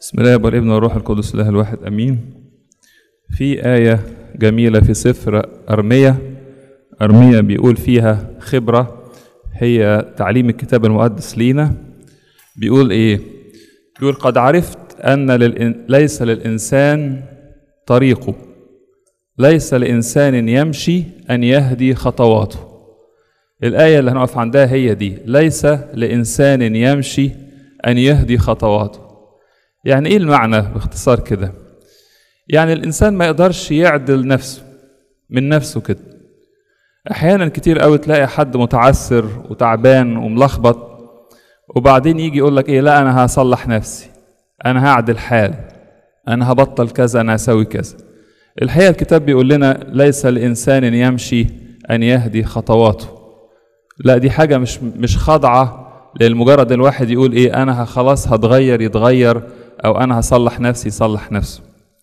بسم الله والابن والروح القدس الله الواحد امين في آية جميلة في سفر أرمية أرمية بيقول فيها خبرة هي تعليم الكتاب المقدس لينا بيقول إيه؟ بيقول قد عرفت أن للإن... ليس للإنسان طريقه ليس لإنسان يمشي أن يهدي خطواته الآية اللي هنقف عندها هي دي ليس لإنسان يمشي أن يهدي خطواته يعني إيه المعنى باختصار كده يعني الإنسان ما يقدرش يعدل نفسه من نفسه كده أحيانا كتير قوي تلاقي حد متعسر وتعبان وملخبط وبعدين يجي يقول لك إيه لا أنا هصلح نفسي أنا هعدل حالي أنا هبطل كذا أنا هسوي كذا الحقيقة الكتاب بيقول لنا ليس الإنسان يمشي أن يهدي خطواته لا دي حاجة مش مش خاضعة للمجرد الواحد يقول إيه أنا خلاص هتغير يتغير أو أنا هصلح نفسي يصلح نفسه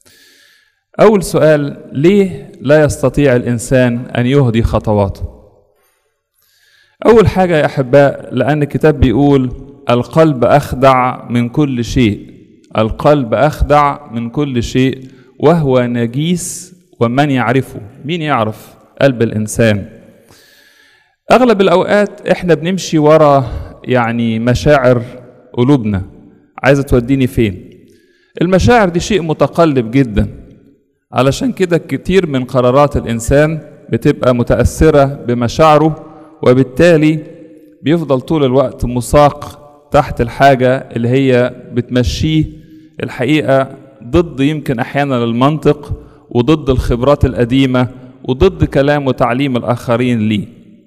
أول سؤال ليه لا يستطيع الإنسان أن يهدي خطواته أول حاجة يا أحباء لأن الكتاب بيقول القلب أخدع من كل شيء القلب أخدع من كل شيء وهو نجيس ومن يعرفه مين يعرف قلب الإنسان أغلب الأوقات إحنا بنمشي ورا يعني مشاعر قلوبنا عايزة توديني فين المشاعر دي شيء متقلب جدا علشان كده كتير من قرارات الإنسان بتبقى متأثرة بمشاعره وبالتالي بيفضل طول الوقت مساق تحت الحاجة اللي هي بتمشيه الحقيقة ضد يمكن أحيانا المنطق وضد الخبرات القديمة وضد كلام وتعليم الآخرين ليه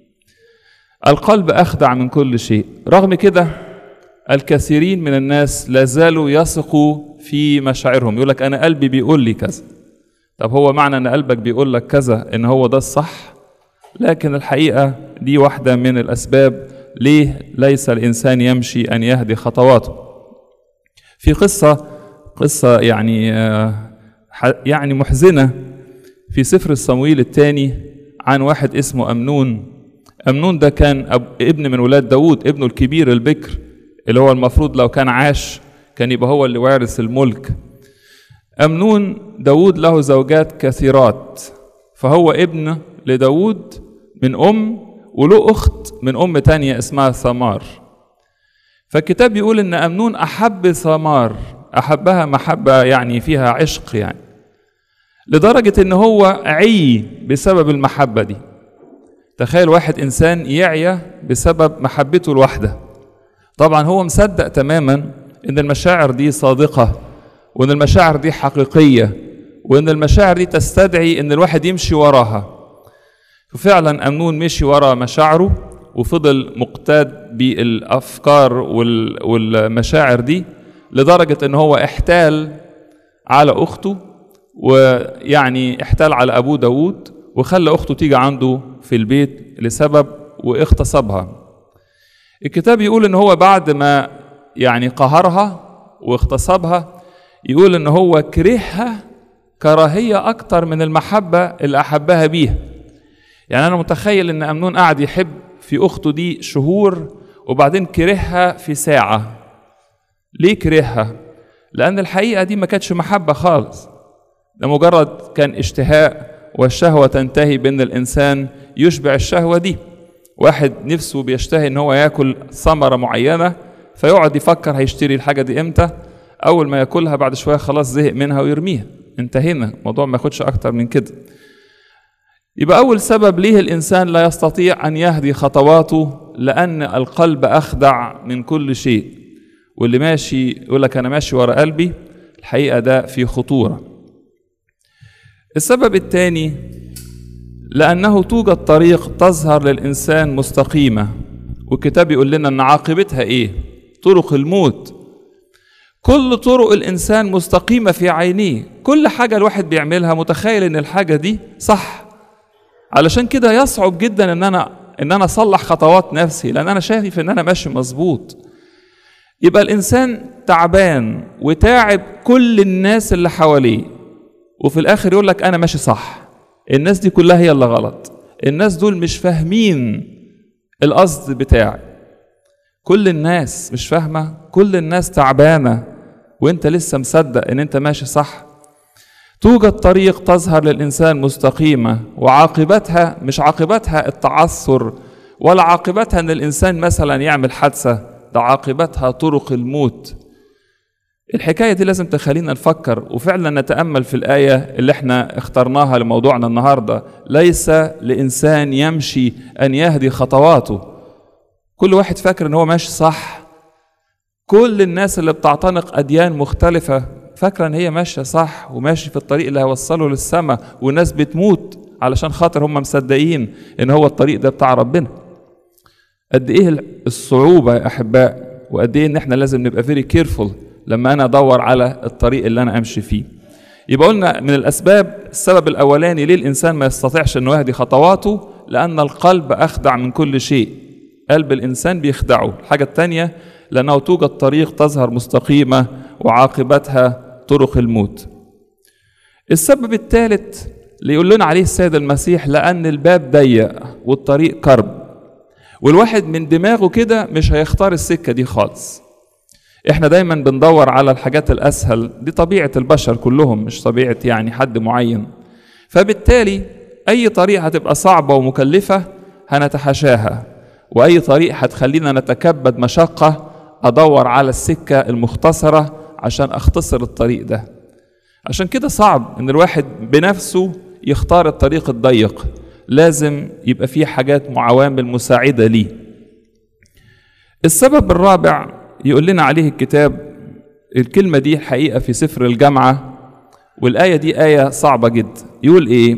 القلب أخدع من كل شيء رغم كده الكثيرين من الناس لا زالوا يثقوا في مشاعرهم يقول لك أنا قلبي بيقول لي كذا طب هو معنى ان قلبك بيقول لك كذا ان هو ده الصح لكن الحقيقه دي واحده من الاسباب ليه ليس الانسان يمشي ان يهدي خطواته في قصه قصه يعني يعني محزنه في سفر الصمويل الثاني عن واحد اسمه امنون امنون ده كان ابن من ولاد داوود ابنه الكبير البكر اللي هو المفروض لو كان عاش كان يبقى هو اللي وارث الملك أمنون داود له زوجات كثيرات فهو ابن لداود من أم وله أخت من أم تانية اسمها ثمار فالكتاب يقول إن أمنون أحب ثمار أحبها محبة يعني فيها عشق يعني لدرجة إن هو عي بسبب المحبة دي تخيل واحد إنسان يعيا بسبب محبته لوحده طبعا هو مصدق تماما إن المشاعر دي صادقة وان المشاعر دي حقيقيه وان المشاعر دي تستدعي ان الواحد يمشي وراها ففعلا امنون مشي ورا مشاعره وفضل مقتاد بالافكار والمشاعر دي لدرجه ان هو احتال على اخته ويعني احتال على ابوه داود وخلى اخته تيجي عنده في البيت لسبب واغتصبها الكتاب يقول ان هو بعد ما يعني قهرها واغتصبها يقول ان هو كرهها كراهية أكتر من المحبة اللي أحبها بيها يعني أنا متخيل إن أمنون قعد يحب في أخته دي شهور وبعدين كرهها في ساعة ليه كرهها؟ لأن الحقيقة دي ما كانتش محبة خالص ده مجرد كان اشتهاء والشهوة تنتهي بأن الإنسان يشبع الشهوة دي واحد نفسه بيشتهي إن هو ياكل ثمرة معينة فيقعد يفكر هيشتري الحاجة دي إمتى اول ما ياكلها بعد شويه خلاص زهق منها ويرميها انتهينا الموضوع ما ياخدش اكتر من كده يبقى اول سبب ليه الانسان لا يستطيع ان يهدي خطواته لان القلب اخدع من كل شيء واللي ماشي يقول لك انا ماشي ورا قلبي الحقيقه ده في خطوره السبب الثاني لانه توجد طريق تظهر للانسان مستقيمه والكتاب يقول لنا ان عاقبتها ايه طرق الموت كل طرق الانسان مستقيمه في عينيه كل حاجه الواحد بيعملها متخيل ان الحاجه دي صح علشان كده يصعب جدا ان انا ان انا اصلح خطوات نفسي لان انا شايف ان انا ماشي مظبوط يبقى الانسان تعبان وتاعب كل الناس اللي حواليه وفي الاخر يقول لك انا ماشي صح الناس دي كلها هي اللي غلط الناس دول مش فاهمين القصد بتاعي كل الناس مش فاهمه كل الناس تعبانه وانت لسه مصدق ان انت ماشي صح توجد طريق تظهر للإنسان مستقيمة وعاقبتها مش عاقبتها التعثر ولا عاقبتها ان الإنسان مثلا يعمل حادثة ده عاقبتها طرق الموت الحكاية دي لازم تخلينا نفكر وفعلا نتأمل في الآية اللي احنا اخترناها لموضوعنا النهاردة ليس لإنسان يمشي أن يهدي خطواته كل واحد فاكر ان هو ماشي صح كل الناس اللي بتعتنق أديان مختلفة فاكرة ان هي ماشية صح وماشي في الطريق اللي هيوصله للسماء والناس بتموت علشان خاطر هم مصدقين ان هو الطريق ده بتاع ربنا قد ايه الصعوبة يا احباء وقد ايه ان احنا لازم نبقى فيري كيرفول لما انا ادور على الطريق اللي انا امشي فيه يبقى قلنا من الاسباب السبب الاولاني ليه الانسان ما يستطيعش انه يهدي خطواته لان القلب اخدع من كل شيء قلب الانسان بيخدعه الحاجه الثانيه لانه توجد طريق تظهر مستقيمه وعاقبتها طرق الموت السبب الثالث اللي يقول لنا عليه السيد المسيح لان الباب ضيق والطريق كرب والواحد من دماغه كده مش هيختار السكه دي خالص احنا دايما بندور على الحاجات الاسهل دي طبيعه البشر كلهم مش طبيعه يعني حد معين فبالتالي اي طريق هتبقى صعبه ومكلفه هنتحاشاها واي طريق هتخلينا نتكبد مشقه ادور على السكه المختصره عشان اختصر الطريق ده عشان كده صعب ان الواحد بنفسه يختار الطريق الضيق لازم يبقى فيه حاجات وعوامل مساعده ليه السبب الرابع يقول لنا عليه الكتاب الكلمة دي حقيقة في سفر الجامعة والآية دي آية صعبة جدا يقول إيه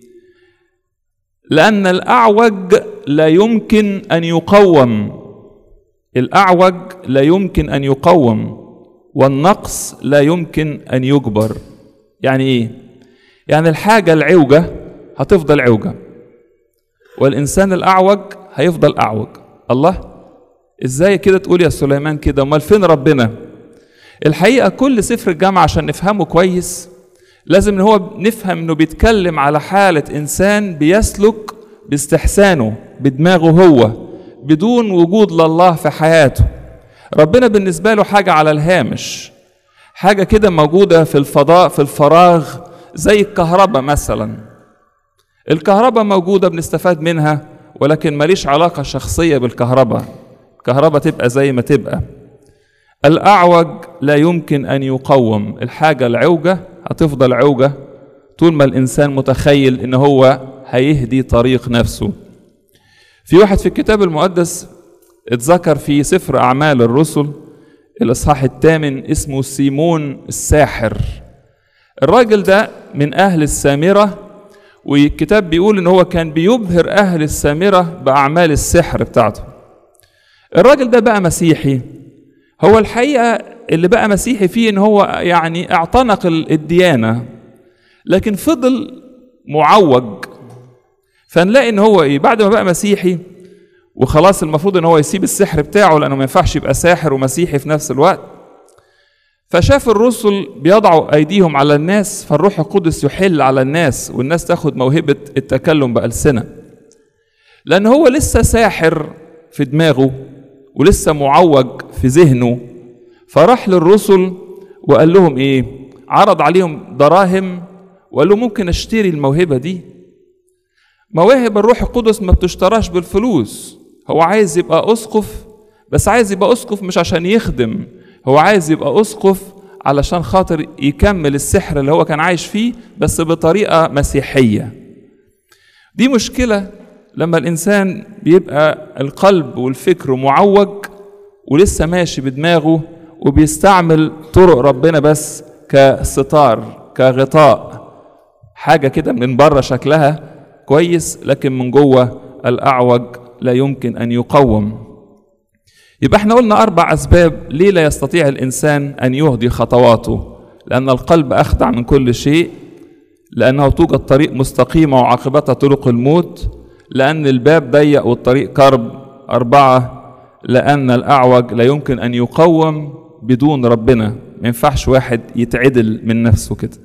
لأن الأعوج لا يمكن أن يقوم الأعوج لا يمكن أن يقوم والنقص لا يمكن أن يجبر يعني إيه يعني الحاجة العوجة هتفضل عوجة والإنسان الأعوج هيفضل أعوج الله ازاي كده تقول يا سليمان كده امال فين ربنا الحقيقه كل سفر الجامعه عشان نفهمه كويس لازم ان هو نفهم انه بيتكلم على حاله انسان بيسلك باستحسانه بدماغه هو بدون وجود لله في حياته ربنا بالنسبه له حاجه على الهامش حاجه كده موجوده في الفضاء في الفراغ زي الكهرباء مثلا الكهرباء موجوده بنستفاد منها ولكن ماليش علاقه شخصيه بالكهرباء كهرباء تبقى زي ما تبقى الأعوج لا يمكن أن يقوم الحاجة العوجة هتفضل عوجة طول ما الإنسان متخيل إن هو هيهدي طريق نفسه في واحد في الكتاب المقدس اتذكر في سفر أعمال الرسل الإصحاح الثامن اسمه سيمون الساحر الراجل ده من أهل السامرة والكتاب بيقول إن هو كان بيبهر أهل السامرة بأعمال السحر بتاعته الراجل ده بقى مسيحي هو الحقيقة اللي بقى مسيحي فيه ان هو يعني اعتنق الديانة لكن فضل معوج فنلاقي ان هو ايه بعد ما بقى مسيحي وخلاص المفروض ان هو يسيب السحر بتاعه لانه ما ينفعش يبقى ساحر ومسيحي في نفس الوقت فشاف الرسل بيضعوا ايديهم على الناس فالروح القدس يحل على الناس والناس تاخد موهبة التكلم بألسنة لأن هو لسه ساحر في دماغه ولسه معوج في ذهنه فراح للرسل وقال لهم ايه عرض عليهم دراهم وقال له ممكن اشتري الموهبة دي مواهب الروح القدس ما بتشتراش بالفلوس هو عايز يبقى أسقف بس عايز يبقى أسقف مش عشان يخدم هو عايز يبقى أسقف علشان خاطر يكمل السحر اللي هو كان عايش فيه بس بطريقة مسيحية دي مشكلة لما الإنسان بيبقى القلب والفكر معوج ولسه ماشي بدماغه وبيستعمل طرق ربنا بس كستار كغطاء حاجة كده من بره شكلها كويس لكن من جوه الأعوج لا يمكن أن يقوم يبقى احنا قلنا أربع أسباب ليه لا يستطيع الإنسان أن يهدي خطواته لأن القلب أخدع من كل شيء لأنه توجد طريق مستقيمة وعاقبتها طرق الموت لأن الباب ضيق والطريق كرب أربعة لأن الأعوج لا يمكن أن يقوم بدون ربنا ما ينفعش واحد يتعدل من نفسه كده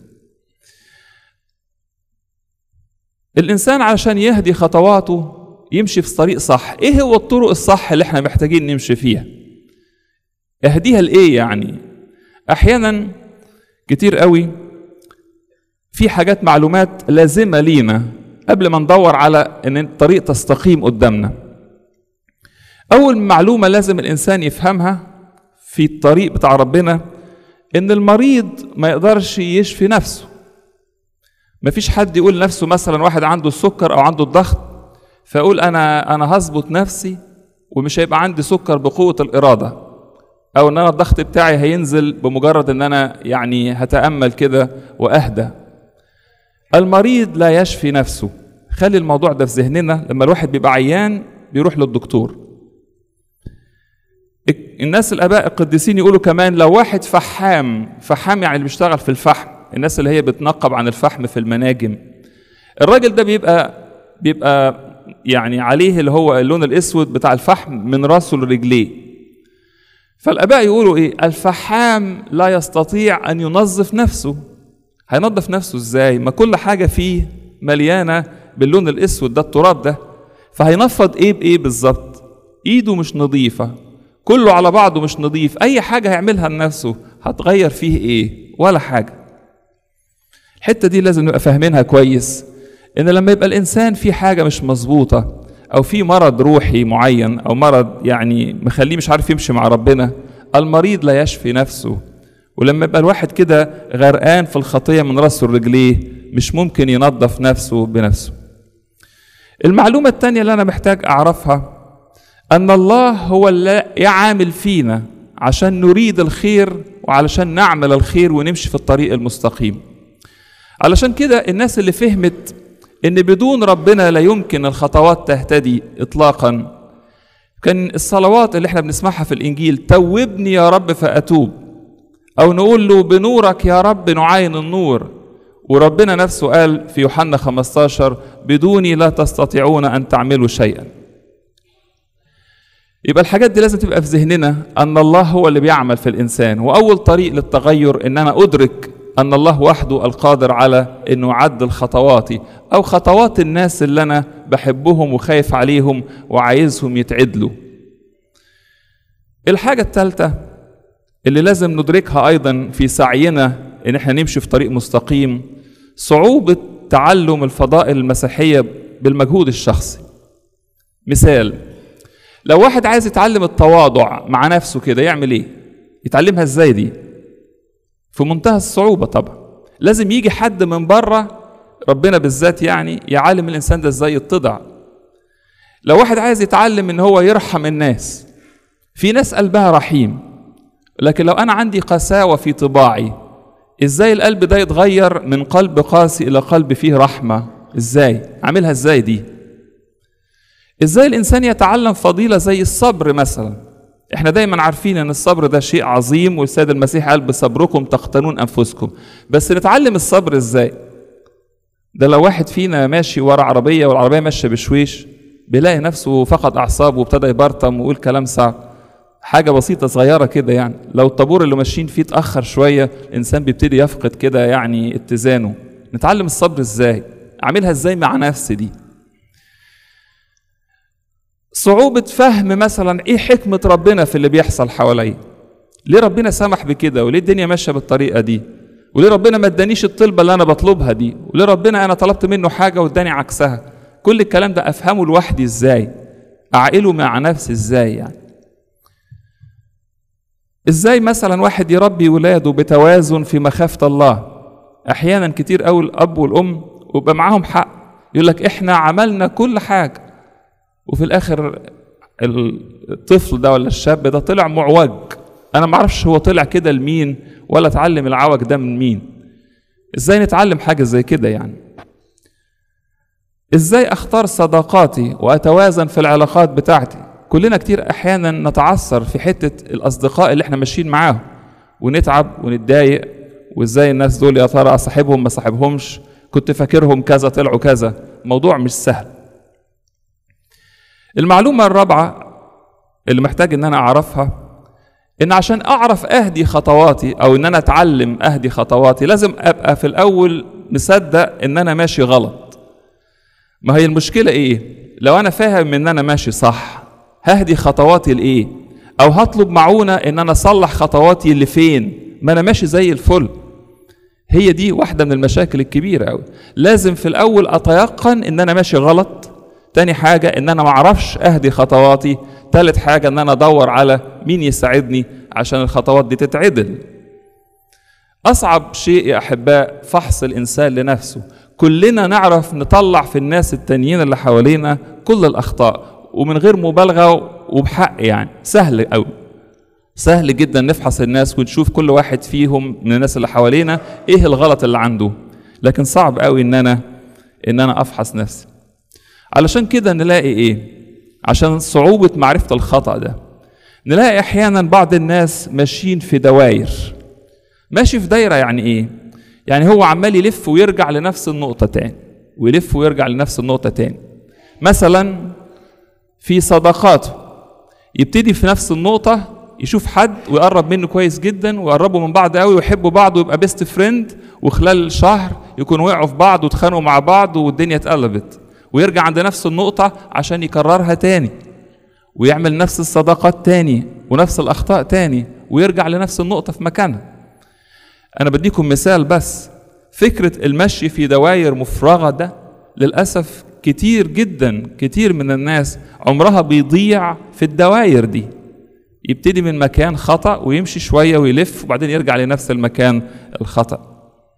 الإنسان علشان يهدي خطواته يمشي في طريق صح إيه هو الطرق الصح اللي احنا محتاجين نمشي فيها اهديها لإيه يعني احيانا كتير قوي في حاجات معلومات لازمه لينا قبل ما ندور على ان الطريق تستقيم قدامنا اول معلومه لازم الانسان يفهمها في الطريق بتاع ربنا ان المريض ما يقدرش يشفي نفسه مفيش حد يقول لنفسه مثلا واحد عنده السكر او عنده الضغط فيقول انا انا هظبط نفسي ومش هيبقى عندي سكر بقوه الاراده او ان انا الضغط بتاعي هينزل بمجرد ان انا يعني هتامل كده واهدى المريض لا يشفي نفسه خلي الموضوع ده في ذهننا لما الواحد بيبقى عيان بيروح للدكتور الناس الاباء القديسين يقولوا كمان لو واحد فحام فحام يعني اللي بيشتغل في الفحم الناس اللي هي بتنقب عن الفحم في المناجم الراجل ده بيبقى بيبقى يعني عليه اللي هو اللون الاسود بتاع الفحم من راسه لرجليه فالاباء يقولوا ايه الفحام لا يستطيع ان ينظف نفسه هينظف نفسه ازاي ما كل حاجه فيه مليانه باللون الاسود ده التراب ده فهينفض ايه بايه بالظبط ايده مش نظيفه كله على بعضه مش نظيف اي حاجه هيعملها لنفسه هتغير فيه ايه ولا حاجه الحته دي لازم نبقى فاهمينها كويس ان لما يبقى الانسان في حاجه مش مظبوطه او في مرض روحي معين او مرض يعني مخليه مش عارف يمشي مع ربنا المريض لا يشفي نفسه ولما يبقى الواحد كده غرقان في الخطيه من راسه لرجليه مش ممكن ينظف نفسه بنفسه المعلومه الثانيه اللي انا محتاج اعرفها ان الله هو اللي يعامل فينا عشان نريد الخير وعلشان نعمل الخير ونمشي في الطريق المستقيم علشان كده الناس اللي فهمت ان بدون ربنا لا يمكن الخطوات تهتدي اطلاقا كان الصلوات اللي احنا بنسمعها في الانجيل توبني يا رب فاتوب او نقول له بنورك يا رب نعاين النور وربنا نفسه قال في يوحنا 15 بدوني لا تستطيعون ان تعملوا شيئا يبقى الحاجات دي لازم تبقى في ذهننا ان الله هو اللي بيعمل في الانسان واول طريق للتغير ان انا ادرك ان الله وحده القادر على انه يعدل خطواتي او خطوات الناس اللي انا بحبهم وخايف عليهم وعايزهم يتعدلوا الحاجه الثالثه اللي لازم ندركها ايضا في سعينا ان احنا نمشي في طريق مستقيم صعوبه تعلم الفضائل المسيحيه بالمجهود الشخصي مثال لو واحد عايز يتعلم التواضع مع نفسه كده يعمل ايه يتعلمها ازاي دي في منتهى الصعوبه طبعا لازم يجي حد من بره ربنا بالذات يعني يعلم الانسان ده ازاي يتضع لو واحد عايز يتعلم ان هو يرحم الناس في ناس قلبها رحيم لكن لو انا عندي قساوه في طباعي ازاي القلب ده يتغير من قلب قاسي الى قلب فيه رحمه ازاي اعملها ازاي دي ازاي الانسان يتعلم فضيله زي الصبر مثلا احنا دايما عارفين ان الصبر ده شيء عظيم والسيد المسيح قال بصبركم تقتنون انفسكم بس نتعلم الصبر ازاي ده لو واحد فينا ماشي ورا عربيه والعربيه ماشيه بشويش بيلاقي نفسه فقد اعصابه وابتدى يبرطم ويقول كلام صعب حاجة بسيطة صغيرة كده يعني لو الطابور اللي ماشيين فيه اتأخر شوية الإنسان بيبتدي يفقد كده يعني اتزانه نتعلم الصبر ازاي أعملها ازاي مع نفسي دي صعوبة فهم مثلا ايه حكمة ربنا في اللي بيحصل حواليا ليه ربنا سمح بكده وليه الدنيا ماشية بالطريقة دي وليه ربنا ما ادانيش الطلبة اللي انا بطلبها دي وليه ربنا انا طلبت منه حاجة واداني عكسها كل الكلام ده افهمه لوحدي ازاي اعقله مع نفسي ازاي يعني ازاي مثلا واحد يربي ولاده بتوازن في مخافة الله احيانا كتير قوي الاب والام ويبقى معاهم حق يقول لك احنا عملنا كل حاجة وفي الاخر الطفل ده ولا الشاب ده طلع معوج انا ما اعرفش هو طلع كده لمين ولا اتعلم العوج ده من مين ازاي نتعلم حاجه زي كده يعني ازاي اختار صداقاتي واتوازن في العلاقات بتاعتي كلنا كتير احيانا نتعثر في حته الاصدقاء اللي احنا ماشيين معاهم ونتعب ونتضايق وازاي الناس دول يا ترى اصاحبهم ما صاحبهمش كنت فاكرهم كذا طلعوا كذا موضوع مش سهل المعلومة الرابعة اللي محتاج ان انا اعرفها ان عشان اعرف اهدي خطواتي او ان انا اتعلم اهدي خطواتي لازم ابقى في الاول مصدق ان انا ماشي غلط ما هي المشكلة ايه لو انا فاهم ان انا ماشي صح ههدي خطواتي لايه او هطلب معونة ان انا اصلح خطواتي اللي فين ما انا ماشي زي الفل هي دي واحده من المشاكل الكبيره قوي لازم في الاول اتيقن ان انا ماشي غلط تاني حاجه ان انا ما اعرفش اهدي خطواتي تالت حاجه ان انا ادور على مين يساعدني عشان الخطوات دي تتعدل اصعب شيء يا احباء فحص الانسان لنفسه كلنا نعرف نطلع في الناس التانيين اللي حوالينا كل الاخطاء ومن غير مبالغه وبحق يعني سهل قوي سهل جدا نفحص الناس ونشوف كل واحد فيهم من الناس اللي حوالينا ايه الغلط اللي عنده لكن صعب قوي ان انا ان انا افحص نفسي علشان كده نلاقي ايه عشان صعوبة معرفة الخطأ ده نلاقي احيانا بعض الناس ماشيين في دواير ماشي في دايرة يعني ايه يعني هو عمال يلف ويرجع لنفس النقطة تاني ويلف ويرجع لنفس النقطة تاني مثلا في صداقاته يبتدي في نفس النقطة يشوف حد ويقرب منه كويس جدا ويقربوا من بعض قوي ويحبوا بعض ويبقى بيست فريند وخلال شهر يكونوا وقعوا في بعض واتخانقوا مع بعض والدنيا اتقلبت ويرجع عند نفس النقطة عشان يكررها تاني ويعمل نفس الصداقات تاني ونفس الأخطاء تاني ويرجع لنفس النقطة في مكانها أنا بديكم مثال بس فكرة المشي في دواير مفرغة ده للأسف كتير جدا كتير من الناس عمرها بيضيع في الدواير دي يبتدي من مكان خطأ ويمشي شوية ويلف وبعدين يرجع لنفس المكان الخطأ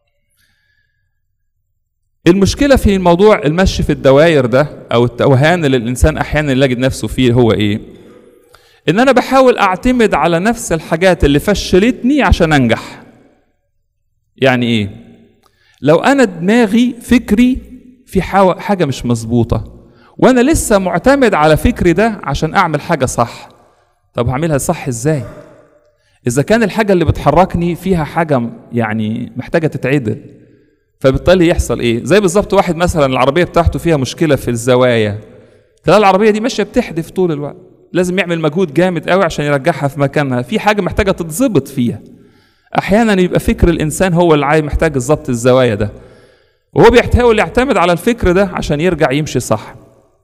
المشكلة في الموضوع المشي في الدواير ده أو التوهان اللي الإنسان أحيانا يجد نفسه فيه هو إيه؟ إن أنا بحاول أعتمد على نفس الحاجات اللي فشلتني عشان أنجح. يعني إيه؟ لو أنا دماغي فكري في حاجة مش مظبوطة وأنا لسه معتمد على فكري ده عشان أعمل حاجة صح. طب هعملها صح إزاي؟ إذا كان الحاجة اللي بتحركني فيها حاجة يعني محتاجة تتعدل فبالتالي يحصل ايه زي بالظبط واحد مثلا العربيه بتاعته فيها مشكله في الزوايا تلاقي العربيه دي ماشيه بتحدف طول الوقت لازم يعمل مجهود جامد قوي عشان يرجعها في مكانها في حاجه محتاجه تتظبط فيها احيانا يبقى فكر الانسان هو اللي عايز محتاج ظبط الزوايا ده وهو بيحاول يعتمد على الفكر ده عشان يرجع يمشي صح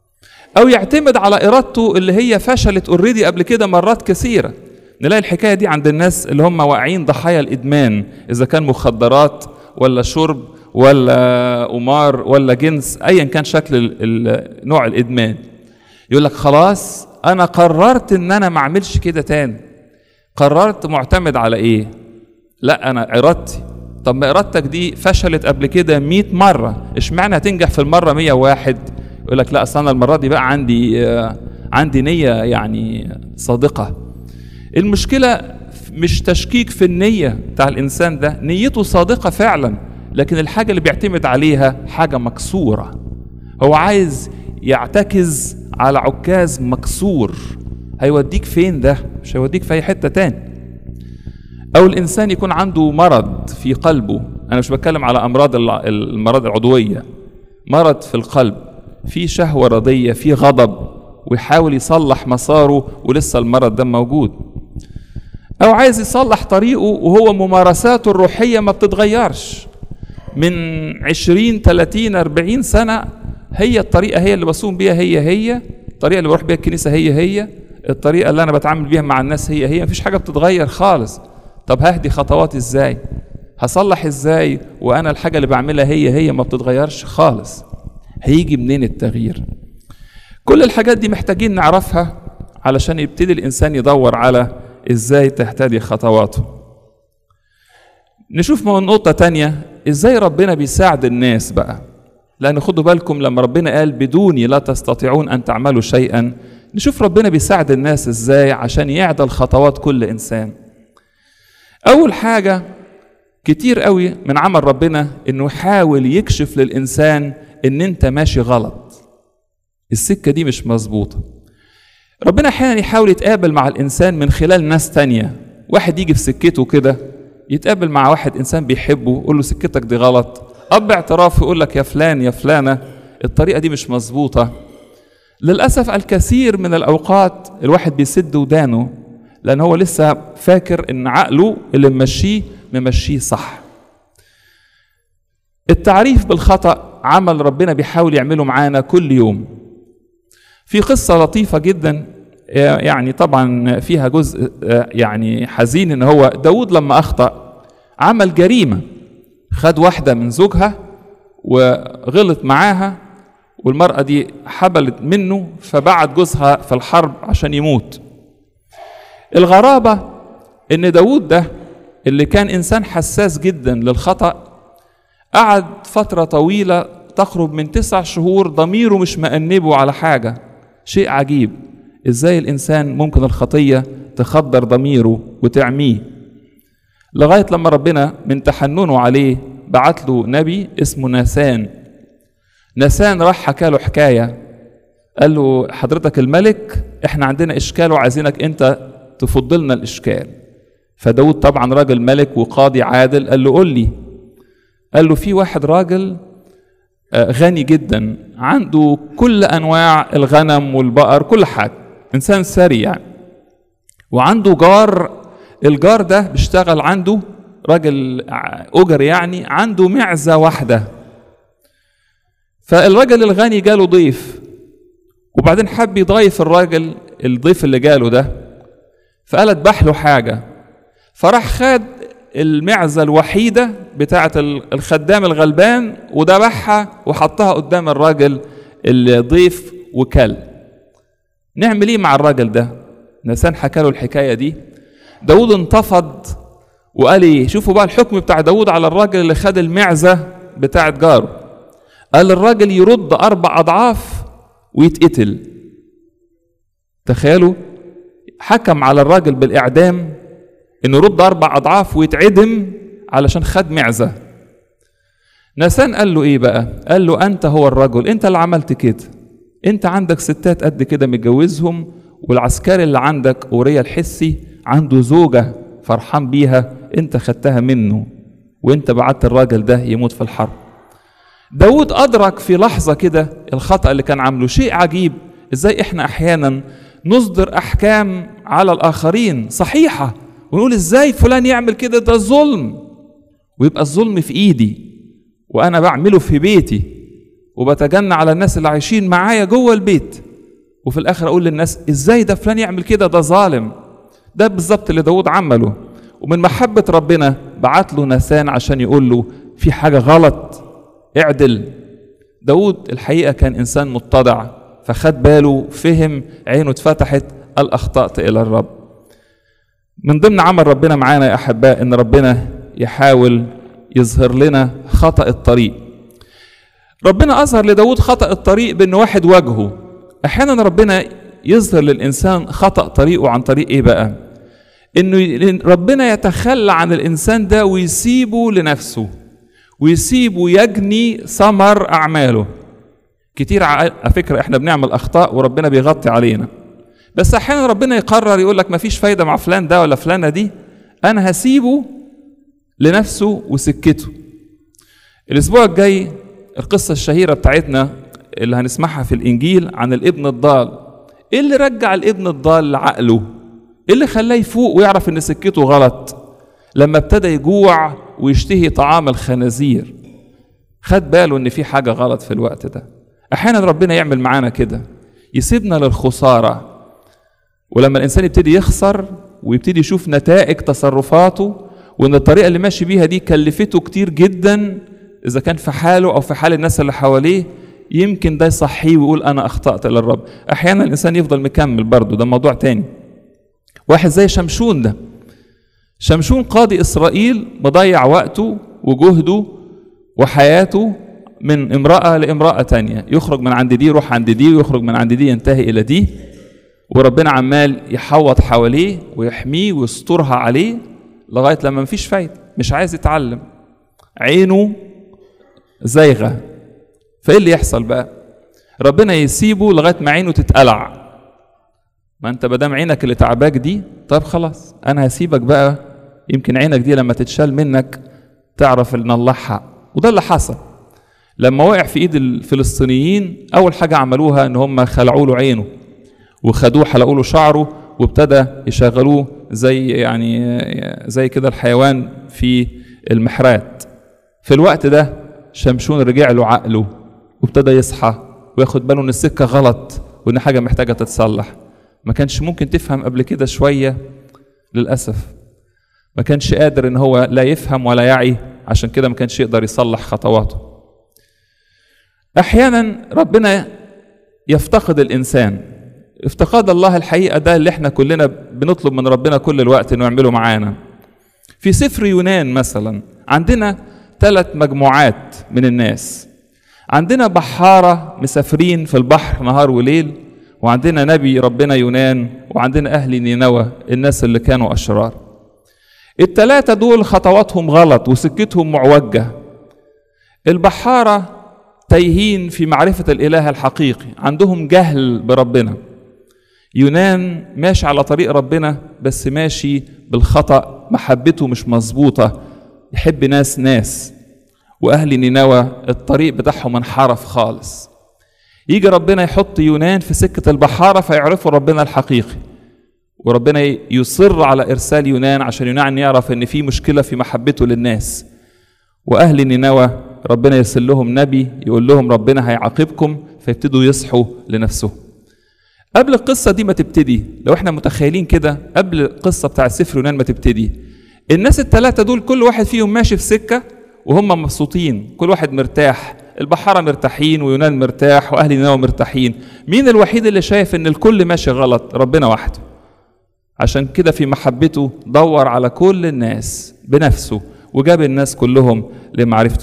او يعتمد على ارادته اللي هي فشلت اوريدي قبل كده مرات كثيره نلاقي الحكايه دي عند الناس اللي هم واقعين ضحايا الادمان اذا كان مخدرات ولا شرب ولا قمار ولا جنس ايا كان شكل نوع الادمان يقول لك خلاص انا قررت ان انا ما اعملش كده تاني قررت معتمد على ايه لا انا ارادتي طب ما ارادتك دي فشلت قبل كده 100 مره اشمعنى هتنجح في المره 101 يقول لك لا اصل انا المره دي بقى عندي عندي نيه يعني صادقه المشكله مش تشكيك في النيه بتاع الانسان ده نيته صادقه فعلا لكن الحاجة اللي بيعتمد عليها حاجة مكسورة هو عايز يعتكز على عكاز مكسور هيوديك فين ده مش هيوديك في أي حتة تاني أو الإنسان يكون عنده مرض في قلبه أنا مش بتكلم على أمراض المرض العضوية مرض في القلب في شهوة رضية في غضب ويحاول يصلح مساره ولسه المرض ده موجود أو عايز يصلح طريقه وهو ممارساته الروحية ما بتتغيرش من 20 30 40 سنة هي الطريقة هي اللي بصوم بيها هي هي الطريقة اللي بروح بيها الكنيسة هي هي الطريقة اللي أنا بتعامل بيها مع الناس هي هي مفيش حاجة بتتغير خالص طب ههدي خطواتي إزاي هصلح إزاي وأنا الحاجة اللي بعملها هي هي ما بتتغيرش خالص هيجي منين التغيير كل الحاجات دي محتاجين نعرفها علشان يبتدي الإنسان يدور على إزاي تهتدي خطواته نشوف نقطة تانية ازاي ربنا بيساعد الناس بقى لان خدوا بالكم لما ربنا قال بدوني لا تستطيعون ان تعملوا شيئا نشوف ربنا بيساعد الناس ازاي عشان يعدل خطوات كل انسان اول حاجه كتير قوي من عمل ربنا انه يحاول يكشف للانسان ان انت ماشي غلط السكه دي مش مظبوطه ربنا احيانا يحاول يتقابل مع الانسان من خلال ناس تانية واحد يجي في سكته كده يتقابل مع واحد انسان بيحبه يقول له سكتك دي غلط اب اعتراف يقول لك يا فلان يا فلانه الطريقه دي مش مظبوطه للاسف الكثير من الاوقات الواحد بيسد ودانه لان هو لسه فاكر ان عقله اللي ممشيه ممشيه صح التعريف بالخطا عمل ربنا بيحاول يعمله معانا كل يوم في قصه لطيفه جدا يعني طبعا فيها جزء يعني حزين ان هو داود لما اخطا عمل جريمة خد واحدة من زوجها وغلط معاها والمرأة دي حبلت منه فبعت جوزها في الحرب عشان يموت الغرابة ان داود ده اللي كان انسان حساس جدا للخطأ قعد فترة طويلة تقرب من تسع شهور ضميره مش مأنبه على حاجة شيء عجيب ازاي الانسان ممكن الخطية تخدر ضميره وتعميه لغاية لما ربنا من تحننه عليه بعت له نبي اسمه ناسان ناسان راح حكى له حكاية قال له حضرتك الملك احنا عندنا اشكال وعايزينك انت تفضلنا الاشكال فداود طبعا راجل ملك وقاضي عادل قال له قول لي قال له في واحد راجل غني جدا عنده كل انواع الغنم والبقر كل حاجه انسان ثري يعني وعنده جار الجار ده بيشتغل عنده راجل اجر يعني عنده معزه واحده فالراجل الغني جاله ضيف وبعدين حب يضايف الراجل الضيف اللي جاله ده فقال اذبح له حاجه فراح خد المعزه الوحيده بتاعه الخدام الغلبان وذبحها وحطها قدام الراجل الضيف وكل نعمل ايه مع الراجل ده نسان حكى له الحكايه دي داود انتفض وقال ايه شوفوا بقى الحكم بتاع داود على الراجل اللي خد المعزه بتاعه جاره قال الراجل يرد اربع اضعاف ويتقتل تخيلوا حكم على الراجل بالاعدام انه يرد اربع اضعاف ويتعدم علشان خد معزه نسان قال له ايه بقى قال له انت هو الرجل انت اللي عملت كده انت عندك ستات قد كده متجوزهم والعسكري اللي عندك اوريا الحسي عنده زوجه فرحان بيها انت خدتها منه وانت بعت الراجل ده يموت في الحرب داود أدرك في لحظة كده الخطأ اللي كان عامله شيء عجيب إزاي إحنا أحيانا نصدر أحكام على الآخرين صحيحة ونقول إزاي فلان يعمل كده ده ظلم ويبقى الظلم في إيدي وأنا بعمله في بيتي وبتجنى على الناس اللي عايشين معايا جوه البيت وفي الآخر أقول للناس إزاي ده فلان يعمل كده ده ظالم ده بالظبط اللي داود عمله ومن محبة ربنا بعت له نسان عشان يقول له في حاجة غلط اعدل داود الحقيقة كان إنسان متضع فخد باله فهم عينه اتفتحت قال أخطأت إلى الرب من ضمن عمل ربنا معانا يا أحباء إن ربنا يحاول يظهر لنا خطأ الطريق ربنا أظهر لداود خطأ الطريق بأن واحد واجهه أحيانا ربنا يظهر للإنسان خطأ طريقه عن طريق إيه بقى إنه ربنا يتخلى عن الإنسان ده ويسيبه لنفسه ويسيبه يجني ثمر أعماله كتير على فكرة احنا بنعمل أخطاء وربنا بيغطي علينا بس أحيانا ربنا يقرر يقول لك مفيش فايدة مع فلان ده ولا فلانة دي أنا هسيبه لنفسه وسكته الأسبوع الجاي القصة الشهيرة بتاعتنا اللي هنسمعها في الإنجيل عن الابن الضال إيه اللي رجع الابن الضال لعقله؟ إيه اللي خلاه يفوق ويعرف إن سكته غلط؟ لما ابتدى يجوع ويشتهي طعام الخنازير خد باله ان في حاجه غلط في الوقت ده احيانا ربنا يعمل معانا كده يسيبنا للخساره ولما الانسان يبتدي يخسر ويبتدي يشوف نتائج تصرفاته وان الطريقه اللي ماشي بيها دي كلفته كتير جدا اذا كان في حاله او في حال الناس اللي حواليه يمكن ده يصحيه ويقول انا اخطات للرب احيانا الانسان يفضل مكمل برضه ده موضوع تاني واحد زي شمشون ده شمشون قاضي إسرائيل مضيع وقته وجهده وحياته من امرأة لامرأة تانية يخرج من عند دي يروح عند دي ويخرج من عند دي ينتهي إلى دي وربنا عمال يحوط حواليه ويحميه ويسترها عليه لغاية لما مفيش فايدة مش عايز يتعلم عينه زايغة فإيه اللي يحصل بقى ربنا يسيبه لغاية ما عينه تتقلع ما انت مادام عينك اللي تعباك دي طب خلاص انا هسيبك بقى يمكن عينك دي لما تتشال منك تعرف ان الله حق وده اللي حصل لما وقع في ايد الفلسطينيين اول حاجه عملوها ان هم خلعوا له عينه وخدوه حلقوا له شعره وابتدى يشغلوه زي يعني زي كده الحيوان في المحرات في الوقت ده شمشون رجع له عقله وابتدى يصحى وياخد باله ان السكه غلط وان حاجه محتاجه تتصلح ما كانش ممكن تفهم قبل كده شويه للاسف ما كانش قادر ان هو لا يفهم ولا يعي عشان كده ما كانش يقدر يصلح خطواته احيانا ربنا يفتقد الانسان افتقاد الله الحقيقه ده اللي احنا كلنا بنطلب من ربنا كل الوقت انه يعمله معانا في سفر يونان مثلا عندنا ثلاث مجموعات من الناس عندنا بحارة مسافرين في البحر نهار وليل وعندنا نبي ربنا يونان وعندنا أهل نينوى الناس اللي كانوا أشرار التلاتة دول خطواتهم غلط وسكتهم معوجة البحارة تايهين في معرفة الإله الحقيقي عندهم جهل بربنا يونان ماشي على طريق ربنا بس ماشي بالخطأ محبته مش مظبوطة يحب ناس ناس وأهل نينوى الطريق بتاعهم انحرف خالص يجي ربنا يحط يونان في سكة البحارة فيعرفوا ربنا الحقيقي وربنا يصر على إرسال يونان عشان يونان يعرف إن في مشكلة في محبته للناس وأهل نينوى ربنا يرسل لهم نبي يقول لهم ربنا هيعاقبكم فيبتدوا يصحوا لنفسهم قبل القصة دي ما تبتدي لو احنا متخيلين كده قبل القصة بتاع سفر يونان ما تبتدي الناس الثلاثة دول كل واحد فيهم ماشي في سكة وهم مبسوطين كل واحد مرتاح البحارة مرتاحين ويونان مرتاح وأهل نينوى مرتاحين مين الوحيد اللي شايف إن الكل ماشي غلط ربنا وحده عشان كده في محبته دور على كل الناس بنفسه وجاب الناس كلهم لمعرفته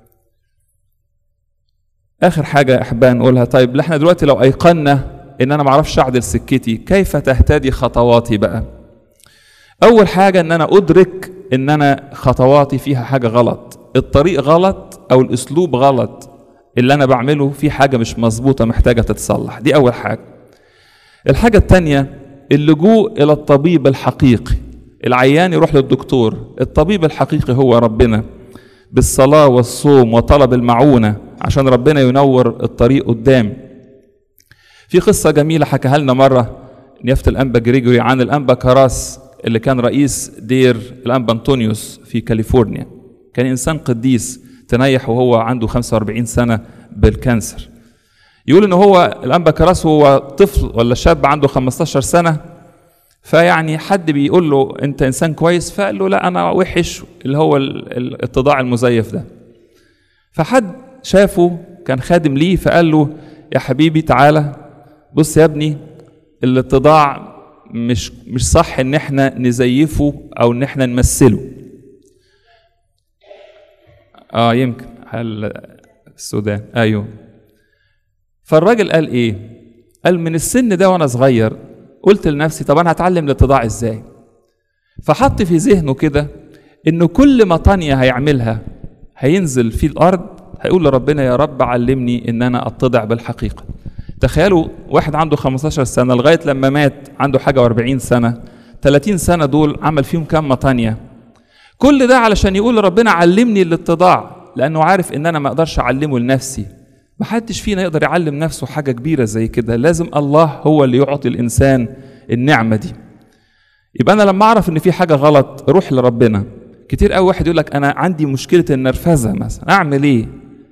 آخر حاجة يا أحبان نقولها طيب احنا دلوقتي لو أيقنا إن أنا معرفش أعدل سكتي كيف تهتدي خطواتي بقى أول حاجة إن أنا أدرك إن أنا خطواتي فيها حاجة غلط الطريق غلط أو الأسلوب غلط اللي أنا بعمله فيه حاجة مش مظبوطة محتاجة تتصلح دي أول حاجة الحاجة التانية اللجوء إلى الطبيب الحقيقي العيان يروح للدكتور الطبيب الحقيقي هو ربنا بالصلاة والصوم وطلب المعونة عشان ربنا ينور الطريق قدام في قصة جميلة حكاها لنا مرة نيافة الأنبا جريجوري عن الأنبا كراس اللي كان رئيس دير الأنبا أنطونيوس في كاليفورنيا كان إنسان قديس تنيح وهو عنده 45 سنة بالكانسر يقول إن هو الأنبا كراس هو طفل ولا شاب عنده 15 سنة فيعني حد بيقول له أنت إنسان كويس فقال له لا أنا وحش اللي هو الاتضاع المزيف ده فحد شافه كان خادم ليه فقال له يا حبيبي تعالى بص يا ابني الاتضاع مش مش صح ان احنا نزيفه او ان احنا نمثله اه يمكن هل السودان ايوه فالراجل قال ايه قال من السن ده وانا صغير قلت لنفسي طب انا هتعلم الاتضاع ازاي فحط في ذهنه كده انه كل ما طانية هيعملها هينزل في الارض هيقول لربنا يا رب علمني ان انا اتضع بالحقيقه تخيلوا واحد عنده 15 سنه لغايه لما مات عنده حاجه و40 سنه 30 سنه دول عمل فيهم كام مطانيه كل ده علشان يقول لربنا علمني الاتضاع لانه عارف ان انا ما اقدرش اعلمه لنفسي ما حدش فينا يقدر يعلم نفسه حاجه كبيره زي كده لازم الله هو اللي يعطي الانسان النعمه دي يبقى انا لما اعرف ان في حاجه غلط اروح لربنا كتير قوي واحد يقول لك انا عندي مشكله النرفزه مثلا اعمل ايه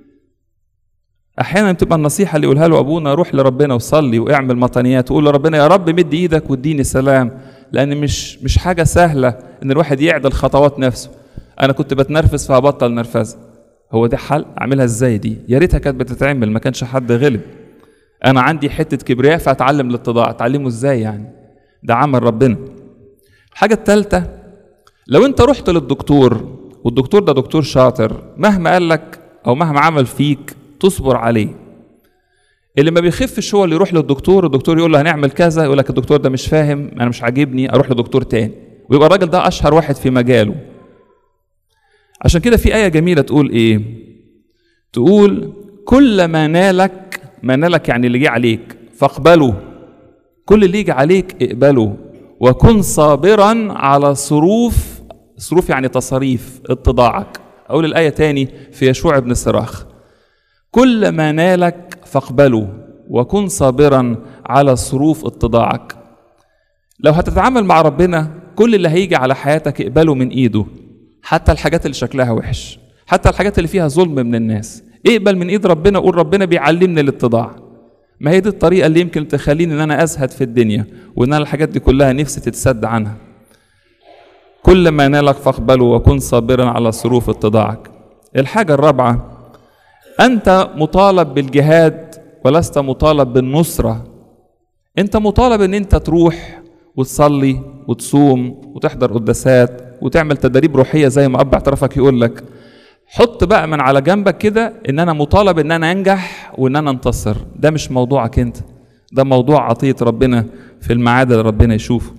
احيانا بتبقى النصيحه اللي يقولها له ابونا روح لربنا وصلي واعمل مطنيات وقول لربنا يا رب مد ايدك واديني سلام لان مش مش حاجه سهله ان الواحد يعدل خطوات نفسه انا كنت بتنرفز فهبطل نرفزه هو ده حل اعملها ازاي دي يا ريتها كانت بتتعمل ما كانش حد غلب انا عندي حته كبرياء فاتعلم الاتضاع اتعلمه ازاي يعني ده عمل ربنا الحاجه الثالثه لو انت رحت للدكتور والدكتور ده دكتور شاطر مهما قال لك او مهما عمل فيك تصبر عليه اللي ما بيخفش هو اللي يروح للدكتور الدكتور يقول له هنعمل كذا يقول لك الدكتور ده مش فاهم انا مش عاجبني اروح لدكتور تاني ويبقى الراجل ده اشهر واحد في مجاله عشان كده في آية جميلة تقول إيه؟ تقول كل ما نالك ما نالك يعني اللي جه عليك فاقبله كل اللي يجي عليك اقبله وكن صابرا على صروف صروف يعني تصاريف اتضاعك أقول الآية تاني في يشوع بن صراخ كل ما نالك فاقبله وكن صابرا على صروف اتضاعك لو هتتعامل مع ربنا كل اللي هيجي على حياتك اقبله من ايده حتى الحاجات اللي شكلها وحش حتى الحاجات اللي فيها ظلم من الناس اقبل من ايد ربنا قول ربنا بيعلمني الاتضاع ما هي دي الطريقة اللي يمكن تخليني ان انا ازهد في الدنيا وان انا الحاجات دي كلها نفسي تتسد عنها كل ما نالك فاقبله وكن صابرا على صروف اتضاعك الحاجة الرابعة أنت مطالب بالجهاد ولست مطالب بالنصرة أنت مطالب أن أنت تروح وتصلي وتصوم وتحضر قداسات وتعمل تدريب روحية زي ما أب اعترافك يقول لك حط بقى من على جنبك كده ان انا مطالب ان انا انجح وان انا انتصر ده مش موضوعك انت ده موضوع عطية ربنا في الميعاد اللي ربنا يشوفه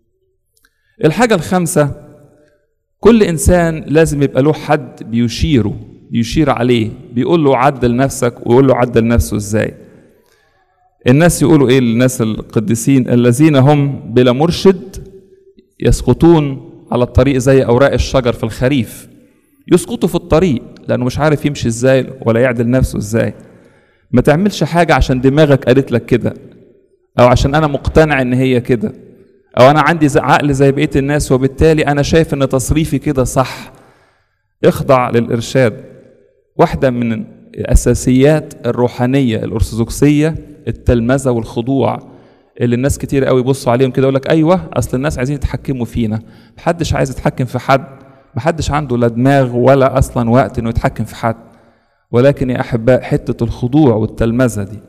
الحاجة الخامسة كل إنسان لازم يبقى له حد بيشيره بيشير عليه بيقول له عدل نفسك ويقول له عدل نفسه ازاي الناس يقولوا ايه الناس القديسين الذين هم بلا مرشد يسقطون على الطريق زي اوراق الشجر في الخريف يسقطوا في الطريق لانه مش عارف يمشي ازاي ولا يعدل نفسه ازاي ما تعملش حاجه عشان دماغك قالت لك كده او عشان انا مقتنع ان هي كده او انا عندي عقل زي بقيه الناس وبالتالي انا شايف ان تصريفي كده صح اخضع للارشاد واحده من الاساسيات الروحانيه الارثوذكسيه التلمذه والخضوع اللي الناس كتير قوي يبصوا عليهم كده يقول لك ايوه اصل الناس عايزين يتحكموا فينا محدش عايز يتحكم في حد محدش عنده لا دماغ ولا اصلا وقت انه يتحكم في حد ولكن يا احباء حته الخضوع والتلمذه دي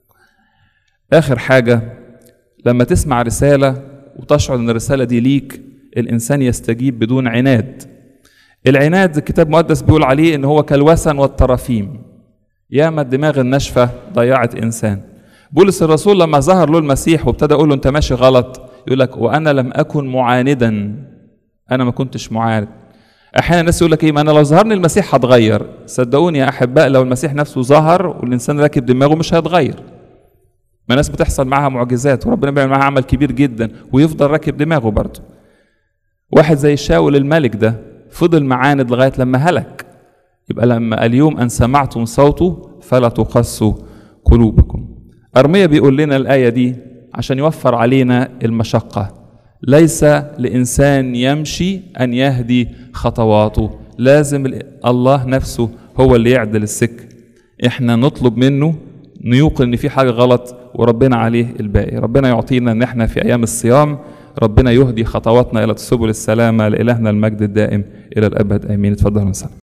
اخر حاجه لما تسمع رساله وتشعر ان الرساله دي ليك الانسان يستجيب بدون عناد العناد الكتاب المقدس بيقول عليه ان هو كالوسن والترافيم ياما الدماغ الناشفه ضيعت انسان بولس الرسول لما ظهر له المسيح وابتدى يقول له انت ماشي غلط يقول لك وانا لم اكن معاندا انا ما كنتش معاند احيانا الناس يقول لك ايه ما انا لو ظهرني المسيح هتغير صدقوني يا احباء لو المسيح نفسه ظهر والانسان راكب دماغه مش هيتغير ما ناس بتحصل معاها معجزات وربنا بيعمل معاها عمل كبير جدا ويفضل راكب دماغه برضه واحد زي شاول الملك ده فضل معاند لغايه لما هلك يبقى لما اليوم ان سمعتم صوته فلا تقسوا قلوبكم ارميا بيقول لنا الايه دي عشان يوفر علينا المشقه ليس لانسان يمشي ان يهدي خطواته لازم الله نفسه هو اللي يعدل السكه احنا نطلب منه نيوقن ان في حاجه غلط وربنا عليه الباقي ربنا يعطينا ان احنا في ايام الصيام ربنا يهدي خطواتنا الى سبل السلامه لالهنا المجد الدائم الى الابد امين اتفضلوا نسلم